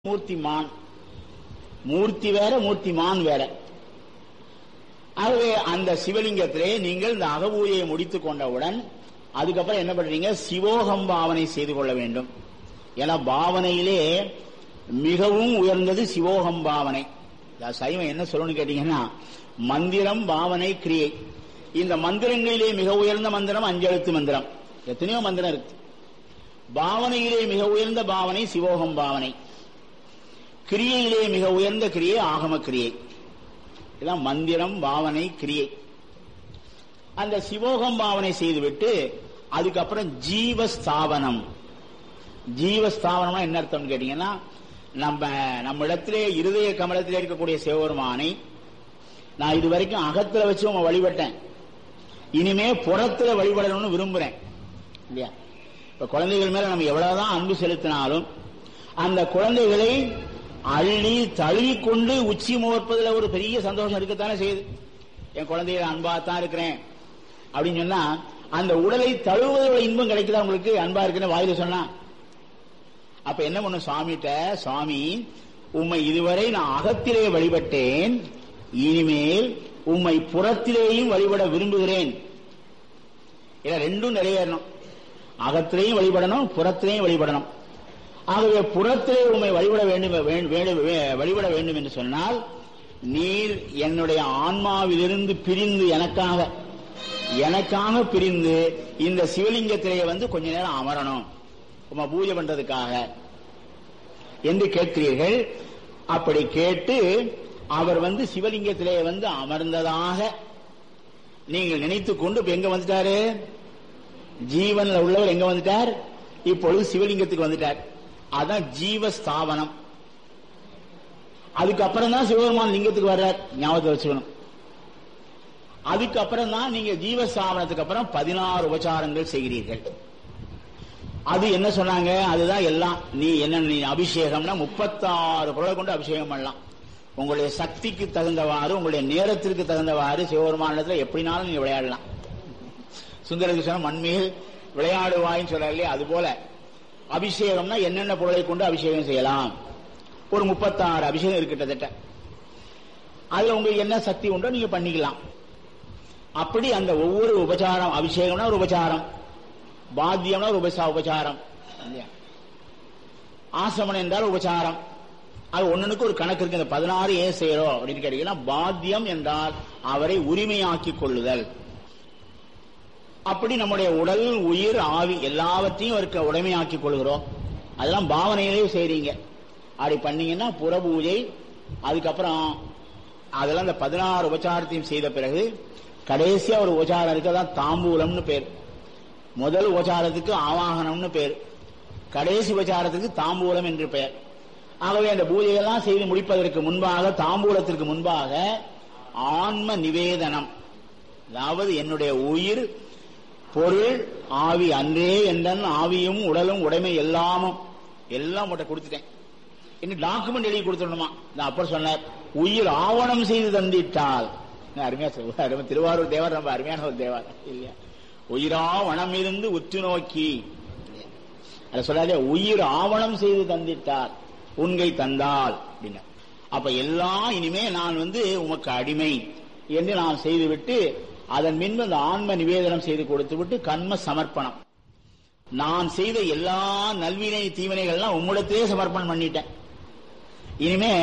மூர்த்திமான் மூர்த்தி வேற மூர்த்திமான் வேற ஆகவே அந்த சிவலிங்கத்திலே நீங்கள் இந்த அகபூஜையை முடித்துக் கொண்டவுடன் அதுக்கப்புறம் என்ன பண்றீங்க சிவோகம் பாவனை செய்து கொள்ள வேண்டும் ஏன்னா பாவனையிலே மிகவும் உயர்ந்தது சிவோகம் பாவனை அதாவது சைவம் என்ன சொல்லணும்னு கேட்டீங்கன்னா மந்திரம் பாவனை கிரியை இந்த மந்திரங்களிலே மிக உயர்ந்த மந்திரம் அஞ்செழுத்து மந்திரம் எத்தனையோ மந்திரம் இருக்கு பாவனையிலே மிக உயர்ந்த பாவனை சிவோகம் பாவனை கிரியையிலே மிக உயர்ந்த கிரியை ஆகம கிரியை இதான் மந்திரம் பாவனை கிரியை அந்த சிவோகம் பாவனை செய்துவிட்டு அதுக்கப்புறம் ஜீவஸ்தாபனம் ஜீவஸ்தாபனம்னா என்ன அர்த்தம்னு கேட்டீங்கன்னா நம்ம நம்ம இடத்திலே இருதய கமலத்திலே இருக்கக்கூடிய சிவபெருமானை நான் இது வரைக்கும் அகத்துல வச்சு உங்க வழிபட்டேன் இனிமே புறத்துல வழிபடணும்னு விரும்புறேன் இல்லையா இப்ப குழந்தைகள் மேல நம்ம எவ்வளவுதான் அன்பு செலுத்தினாலும் அந்த குழந்தைகளை அள்ளி தழுவி கொண்டு உச்சி முகப்பதுல ஒரு பெரிய சந்தோஷம் இருக்கத்தானே செய்யுது என் குழந்தைய அன்பா தான் இருக்கிறேன் அப்படின்னு சொன்னா அந்த உடலை தழுவதோட இன்பம் கிடைக்குதா உங்களுக்கு அன்பா இருக்குன்னு வாயில சொன்னா அப்ப என்ன பண்ணும் சுவாமிகிட்ட சுவாமி உம்மை இதுவரை நான் அகத்திலே வழிபட்டேன் இனிமேல் உம்மை புறத்திலேயும் வழிபட விரும்புகிறேன் இதை ரெண்டும் நிறைவேறணும் அகத்திலேயும் வழிபடணும் புறத்திலேயும் வழிபடணும் ஆகவே புறத்திலே உண்மை வழிபட வேண்டும் வழிபட வேண்டும் என்று சொன்னால் நீர் என்னுடைய ஆன்மாவிலிருந்து பிரிந்து எனக்காக எனக்காக பிரிந்து இந்த சிவலிங்கத்திலே வந்து கொஞ்ச நேரம் அமரணும் உமா பூஜை பண்றதுக்காக என்று கேட்கிறீர்கள் அப்படி கேட்டு அவர் வந்து சிவலிங்கத்திலே வந்து அமர்ந்ததாக நீங்கள் நினைத்துக் கொண்டு இப்ப எங்க வந்துட்டாரு ஜீவன்ல உள்ளவர் எங்க வந்துட்டார் இப்பொழுது சிவலிங்கத்துக்கு வந்துட்டார் அதான் ஜீவஸ்தாபனம் அதுக்கப்புறம் தான் சிவபெருமான் லிங்கத்துக்கு வர்றார் ஞாபகத்தை வச்சுக்கணும் அதுக்கப்புறம் தான் நீங்க ஜீவஸ்தாபனத்துக்கு அப்புறம் பதினாறு உபச்சாரங்கள் செய்கிறீர்கள் அது என்ன சொன்னாங்க அதுதான் எல்லாம் நீ என்ன நீ அபிஷேகம்னா முப்பத்தாறு பொருளை கொண்டு அபிஷேகம் பண்ணலாம் உங்களுடைய சக்திக்கு தகுந்தவாறு உங்களுடைய நேரத்திற்கு தகுந்தவாறு சிவபெருமானத்துல எப்படினாலும் நீங்க விளையாடலாம் சுந்தரகிருஷ்ணன் மண்மேல் விளையாடுவாயின்னு சொல்றாரு அது போல அபிஷேகம்னா என்னென்ன பொருளை கொண்டு அபிஷேகம் செய்யலாம் ஒரு முப்பத்தாறு அபிஷேகம் இருக்கு கிட்டத்தட்ட அதுல உங்களுக்கு என்ன சக்தி உண்டோ நீங்க பண்ணிக்கலாம் அப்படி அந்த ஒவ்வொரு உபச்சாரம் அபிஷேகம்னா ஒரு உபச்சாரம் பாத்தியம்னா ஒரு உபசா உபச்சாரம் ஆசமனம் என்றால் உபச்சாரம் அது ஒன்னுக்கு ஒரு கணக்கு இருக்கு இந்த பதினாறு ஏன் செய்யறோம் அப்படின்னு கேட்டீங்கன்னா பாத்தியம் என்றால் அவரை உரிமையாக்கி கொள்ளுதல் அப்படி நம்முடைய உடல் உயிர் ஆவி எல்லாவற்றையும் இருக்க உடைமையாக்கி கொள்கிறோம் அதெல்லாம் பாவனையிலே செய்றீங்க அப்படி பண்ணீங்கன்னா புற பூஜை அதுக்கப்புறம் அதெல்லாம் இந்த பதினாறு உபச்சாரத்தையும் செய்த பிறகு கடைசியா ஒரு உபச்சாரம் இருக்கு அதான் தாம்பூலம்னு பேர் முதல் உபச்சாரத்துக்கு ஆவாகனம்னு பேர் கடைசி உபச்சாரத்துக்கு தாம்பூலம் என்று பெயர் ஆகவே அந்த பூஜையெல்லாம் செய்து முடிப்பதற்கு முன்பாக தாம்பூலத்திற்கு முன்பாக ஆன்ம நிவேதனம் அதாவது என்னுடைய உயிர் பொருள் ஆவி அன்றே என்றன் ஆவியும் உடலும் உடைமை எல்லாமும் எல்லாம் உங்கள்கிட்ட கொடுத்துட்டேன் இன்னும் டாக்குமெண்ட் எழுதி கொடுத்துடணுமா நான் அப்புறம் சொன்னார் உயிர் ஆவணம் செய்து தந்திட்டால் அருமையா சொல்லுவார் திருவாரூர் தேவர் ரொம்ப அருமையான ஒரு தேவர் இல்லையா உயிராவணம் இருந்து உற்று நோக்கி அதை சொல்லாதே உயிர் ஆவணம் செய்து தந்திட்டார் உண்கை தந்தால் அப்படின்னு அப்ப எல்லாம் இனிமே நான் வந்து உமக்கு அடிமை என்று நான் செய்துவிட்டு அதன் பின்பு அந்த ஆன்ம நிவேதனம் செய்து கொடுத்து விட்டு கண்ம சமர்ப்பணம் நான் செய்த எல்லா நல்வினை தீவினைகள்லாம் உம்மிடத்திலே சமர்ப்பணம் பண்ணிட்டேன் இனிமே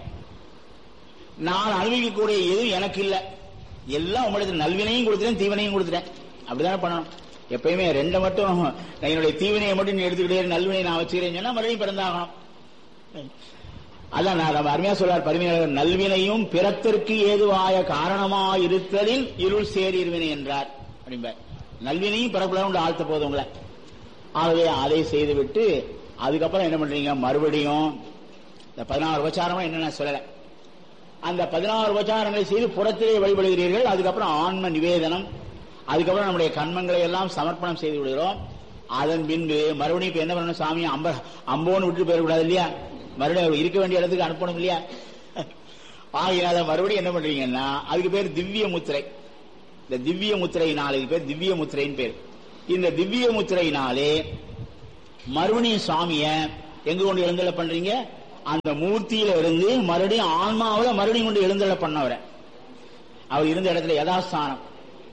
நான் அனுபவிக்கக்கூடிய எதுவும் எனக்கு இல்ல எல்லாம் உங்களிடத்தில் நல்வினையும் கொடுத்துட்டேன் தீவினையும் கொடுத்துட்டேன் அப்படிதானே பண்ணணும் எப்பயுமே ரெண்டை மட்டும் என்னுடைய தீவினையை மட்டும் நீ எடுத்துக்கிட்டே நல்வினை நான் வச்சுக்கிறேன்னு சொன்னா மறுபடியும் பிறந்தாகணும் அதான் நான் அருமையா சொல்றார் பரிமையாளர் நல்வினையும் பிறத்திற்கு ஏதுவாய காரணமாயிருத்தலில் இருள் சேரிருவினை என்றார் அப்படிம்பார் நல்வினையும் பிறப்புல ஆழ்த்த போதும் உங்களை ஆகவே அதை செய்துவிட்டு அதுக்கப்புறம் என்ன பண்றீங்க மறுபடியும் இந்த பதினாறு உபச்சாரமா என்னென்ன சொல்லல அந்த பதினாறு உபச்சாரங்களை செய்து புறத்திலே வழிபடுகிறீர்கள் அதுக்கப்புறம் ஆன்ம நிவேதனம் அதுக்கப்புறம் நம்முடைய கண்மங்களை எல்லாம் சமர்ப்பணம் செய்து விடுகிறோம் அதன் பின்பு மறுபடியும் இப்ப என்ன பண்ணணும் சாமி அம்ப அம்போன்னு விட்டு போயிடக்கூடாது இல்லையா மறுபடியும் இருக்க வேண்டிய இடத்துக்கு அனுப்பணும் இல்லையா ஆகையால மறுபடியும் என்ன பண்றீங்கன்னா அதுக்கு பேர் திவ்ய முத்திரை இந்த திவ்ய முத்திரை நாளுக்கு பேர் திவ்ய முத்திரைன்னு பேர் இந்த திவ்ய முத்திரையினாலே மறுபடியும் சுவாமிய எங்க கொண்டு எழுந்தல பண்றீங்க அந்த மூர்த்தியில இருந்து மறுபடியும் ஆன்மாவில மறுபடியும் கொண்டு எழுந்தள்ள பண்ணவரை அவர் இருந்த இடத்துல யதாஸ்தானம்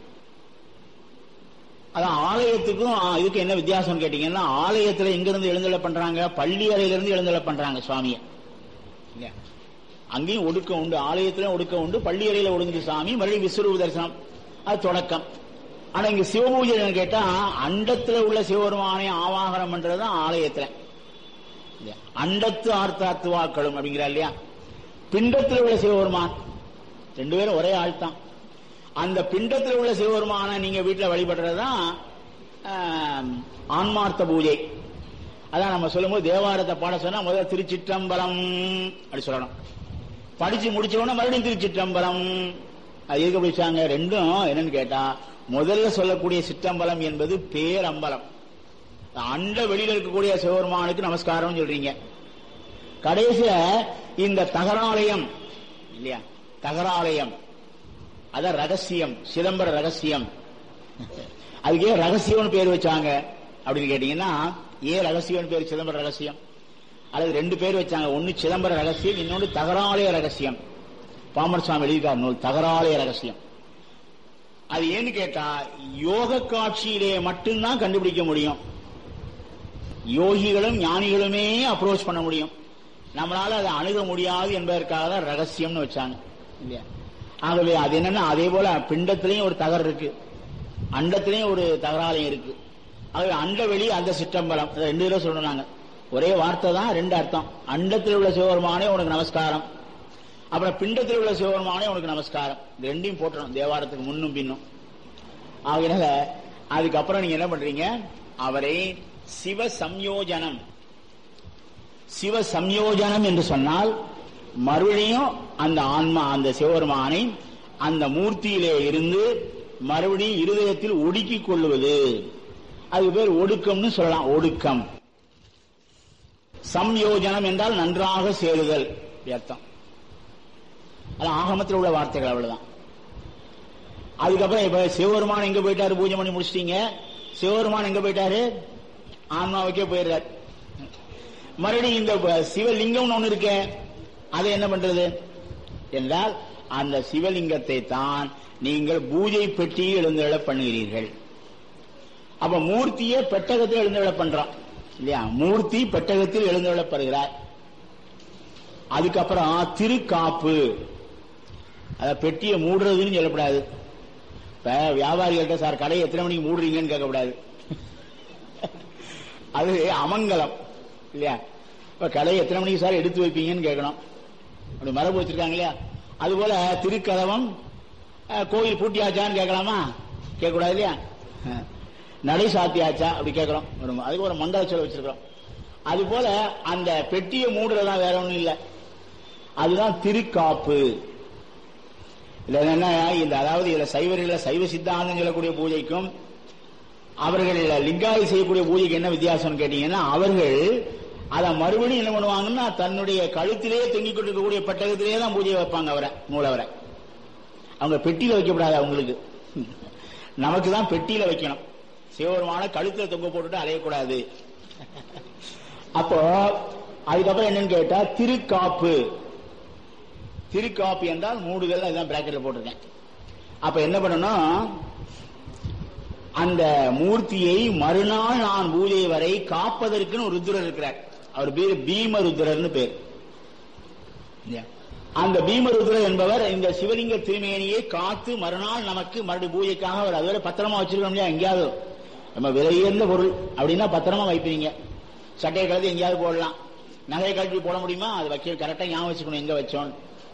அதான் ஆலயத்துக்கும் ஆ, இதுக்கு என்ன வித்தியாசம் கேட்டீங்கன்னா ஆலயத்துல எங்க இருந்து எழுந்தள்ள பண்றாங்க பள்ளி அறையில இருந்து எழுந்தள்ள பண்றாங்க சுவாமிய இல்லையா? அங்கேயும் ஒடுக்கம் உண்டு ஆலயத்திலும் ஒடுக்கம் உண்டு பள்ளி அறையில ஒடுங்குது சாமி மறுபடியும் விஸ்வரூப தரிசனம் அது தொடக்கம் ஆனா இங்க சிவபூஜை என்னன்னு கேட்டா அண்டத்துல உள்ள சிவபெருமானை ஆவாகனம் பண்றதுதான் ஆலயத்துல இல்லையா? அண்டத்து ஆர்த்தாத்துவாக்களும் அப்படிங்கிறா இல்லையா பிண்டத்தில் உள்ள சிவபெருமான் ரெண்டு பேரும் ஒரே ஆள் தான் அந்த பிண்டத்தில் உள்ள சிவபெருமான நீங்க வீட்டுல வழிபடுறதுதான் ஆம், ஆன்மார்த்த பூஜை அதான் நம்ம சொல்லும்போது தேவாரத்தை பாட சொன்னா முதல்ல திருச்சிற்றம்பலம் அப்படி சொல்லணும் படிச்சு முடிச்ச உடனே மறுபடியும் திருச்சிற்றம்பலம் அது எதுக்கு படிச்சாங்க ரெண்டும் என்னன்னு கேட்டா முதல்ல சொல்லக்கூடிய சிற்றம்பலம் என்பது பேரம்பலம் அண்ட வெளியில இருக்கக்கூடிய சிவபெருமானுக்கு நமஸ்காரம் சொல்றீங்க கடைசியில இந்த தகராலயம் இல்லையா தகராலயம் அதான் ரகசியம் சிதம்பர ரகசியம் அதுக்கு ஏன் ரகசியம்னு பேர் வச்சாங்க அப்படின்னு கேட்டீங்கன்னா ஏன் ரகசியம்னு பேர் சிதம்பர ரகசியம் அல்லது ரெண்டு பேர் வச்சாங்க ஒன்னு சிதம்பர ரகசியம் இன்னொன்னு தகராலய ரகசியம் பாமர் சுவாமி எழுதியிருக்கார் நூல் தகராலய ரகசியம் அது ஏன்னு கேட்டா யோக காட்சியிலே மட்டும்தான் கண்டுபிடிக்க முடியும் யோகிகளும் ஞானிகளுமே அப்ரோச் பண்ண முடியும் நம்மளால அதை அணுக முடியாது என்பதற்காக தான் ரகசியம்னு வச்சாங்க இல்லையா ஆகவே அது என்னன்னா அதே போல பிண்டத்திலையும் ஒரு தகர் இருக்கு அண்டத்திலையும் ஒரு தகராலயம் இருக்கு ஆகவே அண்ட வெளி அந்த சிற்றம்பலம் இதை ரெண்டு பேரும் சொன்னாங்க ஒரே வார்த்தை தான் ரெண்டு அர்த்தம் அண்டத்தில் உள்ள சிவபெருமானே உனக்கு நமஸ்காரம் அப்புறம் பிண்டத்தில் உள்ள சிவபெருமானே உனக்கு நமஸ்காரம் இது ரெண்டையும் போட்டணும் தேவாரத்துக்கு முன்னும் பின்னும் ஆகையினால அதுக்கப்புறம் நீங்க என்ன பண்றீங்க அவரை சிவ சம்யோஜனம் சிவ சம்யோஜனம் என்று சொன்னால் மறுபடியும் அந்த ஆன்மா அந்த சிவபெருமானை அந்த மூர்த்தியிலே இருந்து மறுபடியும் இருதயத்தில் ஒடுக்கிக் கொள்வது அது பேர் ஒடுக்கம்னு சொல்லலாம் ஒடுக்கம் சம்யோஜனம் என்றால் நன்றாக சேருதல் இப்படி அர்த்தம் அது ஆகமத்தில் உள்ள வார்த்தைகள் அவ்வளவுதான் அதுக்கப்புறம் இப்ப சிவபெருமான் எங்க போயிட்டாரு பூஜை பண்ணி முடிச்சிட்டீங்க சிவபெருமான் எங்க போயிட்டாரு ஆன்மாவுக்கே போயிடுறாரு மறுபடியும் இந்த ப- சிவலிங்கம்னு ஒண்ணு இருக்கே அதை என்ன பண்றது என்றால் அந்த சிவலிங்கத்தை தான் நீங்கள் பூஜை பெட்டியில் எழுந்தருள பண்ணுகிறீர்கள் அப்ப மூர்த்தியை பெட்டகத்தில் எழுந்தருள பண்றோம் இல்லையா மூர்த்தி பெட்டகத்தில் எழுந்தருளப்படுகிறார் அதுக்கப்புறம் திருக்காப்பு அத பெட்டியை மூடுறதுன்னு சொல்லக்கூடாது இப்ப வியாபாரிகள்ட்ட சார் கடையை எத்தனை மணிக்கு மூடுறீங்கன்னு கேட்கக்கூடாது அது அமங்கலம் இல்லையா இப்ப கடையை எத்தனை மணிக்கு சார் எடுத்து வைப்பீங்கன்னு கேட்கணும் அப்படி மரபு வச்சிருக்காங்க இல்லையா அதுபோல திருக்கதவம் அஹ், கோயில் பூட்டியாச்சான்னு கேட்கலாமா கேட்கக்கூடாது இல்லையா அஹ், நடை சாத்தியாச்சா அப்படி கேட்கிறோம் ஒரு அதுக்கு ஒரு மங்கள சொல் வச்சிருக்கிறோம் அது போல அந்த பெட்டியை மூடுறதா வேற ஒண்ணும் இல்ல அதுதான் திருக்காப்பு இதுல என்னன்னா இந்த அதாவது இதுல சைவர்கள் சைவ சித்தாந்தம் சொல்லக்கூடிய பூஜைக்கும் அவர்கள் லிங்காதி செய்யக்கூடிய பூஜைக்கு என்ன வித்தியாசம் கேட்டீங்கன்னா அவர்கள் அதை மறுபடியும் என்ன பண்ணுவாங்கன்னா தன்னுடைய கழுத்திலேயே தொங்கிக் கொண்டிருக்கக்கூடிய பெட்டகத்திலேயே தான் பூஜை வைப்பாங்க அவரை மூலவரை அவங்க பெட்டியில வைக்கப்படாது அவங்களுக்கு நமக்கு தான் பெட்டியில வைக்கணும் சிவபெருமான கழுத்துல தொங்க போட்டுட்டு அலையக்கூடாது அப்போ அதுக்கப்புறம் என்னன்னு கேட்டா திருக்காப்பு திருக்காப்பு என்றால் மூடுதல் அதுதான் பிராக்கெட்ல போட்டிருக்கேன் அப்ப என்ன பண்ணணும் அந்த மூர்த்தியை மறுநாள் நான் பூஜை வரை காப்பதற்குன்னு ஒரு ருத்ரர் இருக்கிறார் அவர் பேரு பீம ருத்ரர்னு பேர் இல்லையா? அந்த பீமருத்ரர் என்பவர் இந்த சிவலிங்க திருமேனியை காத்து மறுநாள் நமக்கு மறுபடியும் பூஜைக்காக அவர் அதுவரை பத்திரமா வச்சிருக்கோம் இல்லையா எங்கேயாவது நம்ம விலையுயர்ந்த பொருள் அப்படின்னா பத்திரமா வைப்பீங்க சட்டையை கழுத்து எங்கேயாவது போடலாம் நகையை கழட்டி போட முடியுமா அது வைக்க கரெக்டா ஞாபகம் வச்சுக்கணும் எங்க வச்சோம்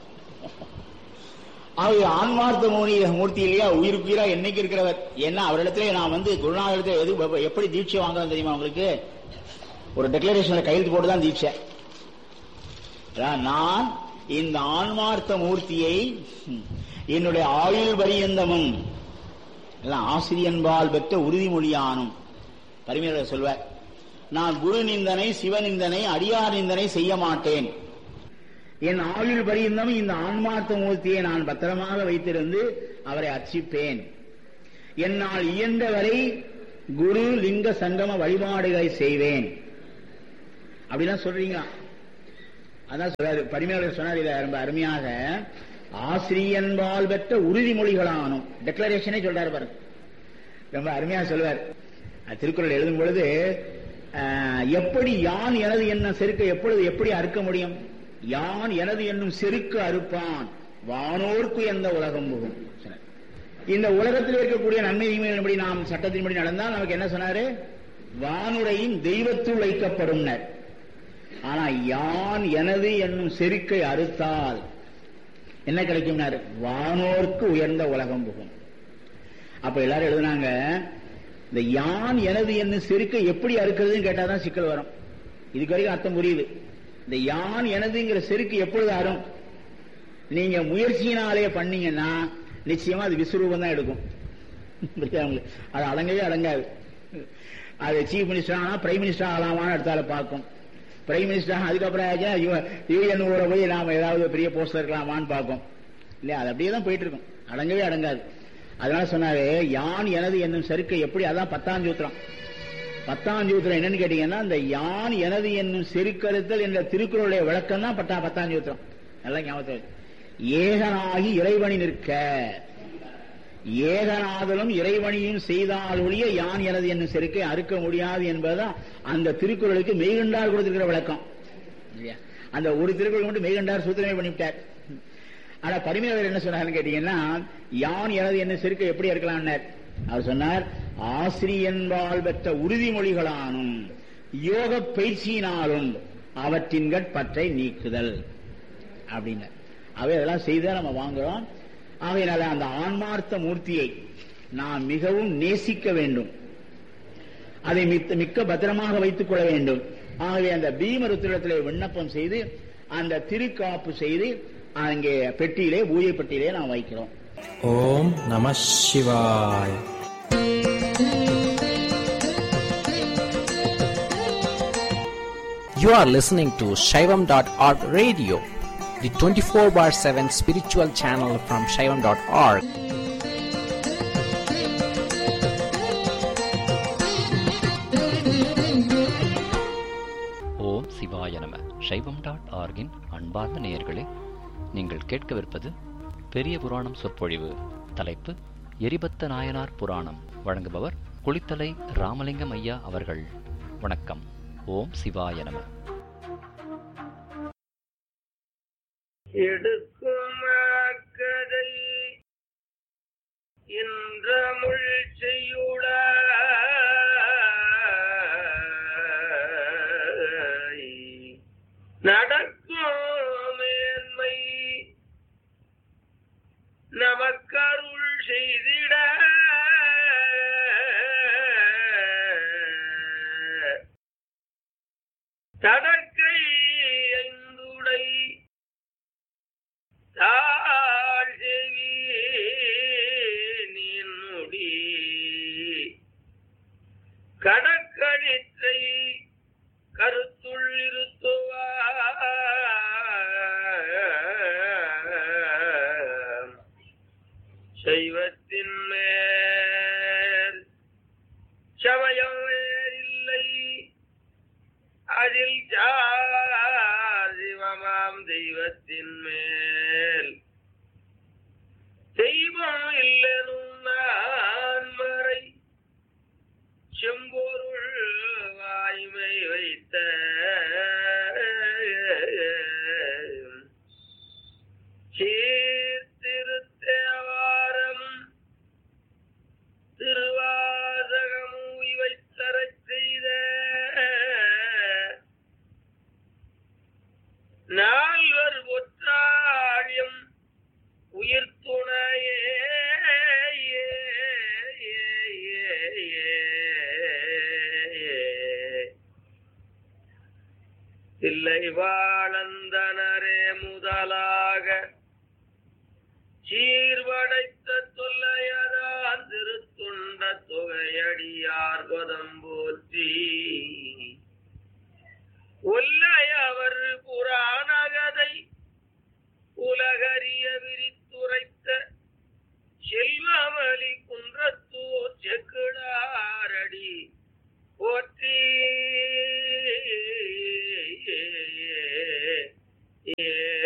அவர் ஆன்மார்த்த மூனி மூர்த்தி இல்லையா உயிருக்கு உயிரா என்னைக்கு இருக்கிறவர் ஏன்னா அவரிடத்துல நான் வந்து குருநாதரிடத்துல எது எப்படி தீட்சை வாங்குறேன் தெரியுமா உங்களுக்கு ஒரு டெக்ளரேஷன்ல கையெழுத்து போட்டு தான் தீட்சை அதான் நான் இந்த ஆன்மார்த்த மூர்த்தியை ம், என்னுடைய ஆயுள் பரியந்தமும் எல்லாம் ஆசிரியன்பால் பெற்ற உறுதிமொழியானும் பரிமையாளர் சொல்வார் நான் குரு நிந்தனை சிவநிந்தனை அடியார் நிந்தனை செய்ய மாட்டேன் என் ஆயுள் பரியந்தமும் இந்த ஆன்மார்த்த மூர்த்தியை நான் பத்திரமாக வைத்திருந்து அவரை அர்ச்சிப்பேன் என்னால் இயன்றவரை குரு லிங்க சங்கம வழிபாடுகளை செய்வேன் அப்படிலாம் சொல்றீங்களா அதான் சொல்றாரு பரிமையாளர் சொன்னார் இதை ரொம்ப அருமையாக ஆசிரியன்பால் பெற்ற உறுதிமொழிகளானும் டெக்ளரேஷனே சொல்றாரு பாருங்க ரொம்ப அருமையா சொல்லுவார் அது திருக்குறள் எழுதும் பொழுது ஆஹ், எப்படி யான் எனது என்னும் செருக்கை எப்பொழுது எப்படி அறுக்க முடியும் யான் எனது என்னும் செருக்கு அறுப்பான் வானோர்க்கு எந்த உலகம் புகும் சொன்னார். இந்த உலகத்தில் இருக்கக்கூடிய நன்மை தீமைகளின்படி நாம் சட்டத்தின்படி நடந்தால் நமக்கு என்ன சொன்னாரு வானுரையின் தெய்வத்துள் வைக்கப்படும் ஆனா யான் எனது என்னும் செருக்கை அறுத்தால் என்ன கிடைக்கும்னாரு வானோர்க்கு உயர்ந்த உலகம் புகும் அப்ப எல்லாரும் எழுதுனாங்க இந்த யான் எனது என்னும் செருக்கை எப்படி அறுக்கிறதுன்னு கேட்டாதான் சிக்கல் வரும் இதுக்கு வரைக்கும் அர்த்தம் புரியுது இந்த யான் எனதுங்கிற செருக்கு எப்பொழுது அறும் நீங்க முயற்சியினாலே பண்ணீங்கன்னா நிச்சயமா அது விஸ்வரூபம் தான் எடுக்கும் புரியுதா உங்களுக்கு? அது அடங்கவே அடங்காது அது சீஃப் மினிஸ்டர் ஆனா பிரைம் மினிஸ்டர் ஆகலாமான்னு அடுத்தால பார்க்கும் பிரைம் மினிஸ்டர் அதுக்கப்புறம் யூஎன் ஊரை போய் நாம ஏதாவது பெரிய போஸ்ட்ல இருக்கலாமான்னு பார்க்கும் இல்லையா அது அப்படியே தான் போயிட்டு இருக்கும் அடங்கவே அடங்காது அதனால சொன்னாரு யான் எனது என்னும் செருக்கை எப்படி அதான் பத்தாம் சூத்திரம் பத்தாம் சூத்திரம் என்னன்னு கேட்டீங்கன்னா இந்த யான் எனது என்னும் செருக்கறுத்தல் என்ற திருக்குறளுடைய விளக்கம் தான் பத்தா பத்தாம் சூத்திரம் நல்லா ஞாபகத்தில் வச்சு. ஏகனாகி இறைவனி நிற்க ஏகநாதலும் இறைவனியும் செய்தால் ஒழிய யான் எனது என்னும் செருக்கை அறுக்க முடியாது என்பதுதான் அந்த திருக்குறளுக்கு மெய்கண்டார் கொடுத்திருக்கிற விளக்கம் இல்லையா? அந்த ஒரு திருக்குறள் மட்டும் மெய்கண்டார் சூத்திரமே பண்ணிவிட்டார் ஆனா பரிமையாளர் என்ன சொன்னார்னு கேட்டீங்கன்னா யான் எனது என்ன செருக்கை எப்படி இருக்கலாம்னார் அவர் சொன்னார் ஆசிரியன்பால் பெற்ற உறுதிமொழிகளானும் யோக பயிற்சியினாலும் அவற்றின்கட் பற்றை நீக்குதல் அப்படின்னார் அவை அதெல்லாம் செய்தா நம்ம வாங்குறோம் ஆகையினால அந்த ஆன்மார்த்த மூர்த்தியை நாம் மிகவும் நேசிக்க வேண்டும் அதை மித்த- மிக்க பத்திரமாக வைத்துக் கொள்ள வேண்டும் ஆகவே அந்த பீமருத்திரத்திலே விண்ணப்பம் செய்து அந்த திருக்காப்பு செய்து அங்கே பெட்டியிலே பூஜை பெட்டியிலே நாம் வைக்கிறோம் ஓம் நம சிவாய் You are listening to Shaivam.org radio, the 24 bar 7 spiritual channel from Shaivam.org. ஓம் சிவாய நம சைவம் டாட் ஆர்கின் அன்பார்ந்த நேயர்களே நீங்கள் கேட்கவிருப்பது பெரிய புராணம் சொற்பொழிவு தலைப்பு எரிபத்த நாயனார் புராணம் வழங்குபவர் குளித்தலை ராமலிங்கம் ஐயா அவர்கள் வணக்கம் ஓம் சிவாய நம எடுக்கும் கதை இன்றமுள் செய்யுட நடக்கும் மேன்மை நமக்கருள் செய்திட தடக்கை ஐந்துடை தாழ்செவி நின்னுடி கடற்கழித்தை கருத்துள் இருத்துவார் சைவத்தின் மேல் சமயம் வேறில்லை அதில் சார் சிவமாம் தெய்வத்தின் மேல் தெய்வம் இல்லனும் நான் மறை செம்பொருள் வாய்மை வைத்த சீர்திருத்தேவாரமும் திருவாசகமும் இவை தரச் செய்த நால்வர் ஒற்றாழியம் உயிர் துணையே இல்லை வாழந்தனரே முதலாக சீர்வடைத்த தொல்லையதான் திருத்துண்ட தொகையடியார் பதம் போற்றி ஒல்லை அவர் புராணகதை உலகறிய விரித்துரைத்த செல்வமலி குன்றத்தூர் செக்கிடாரடி போற்றி நீயே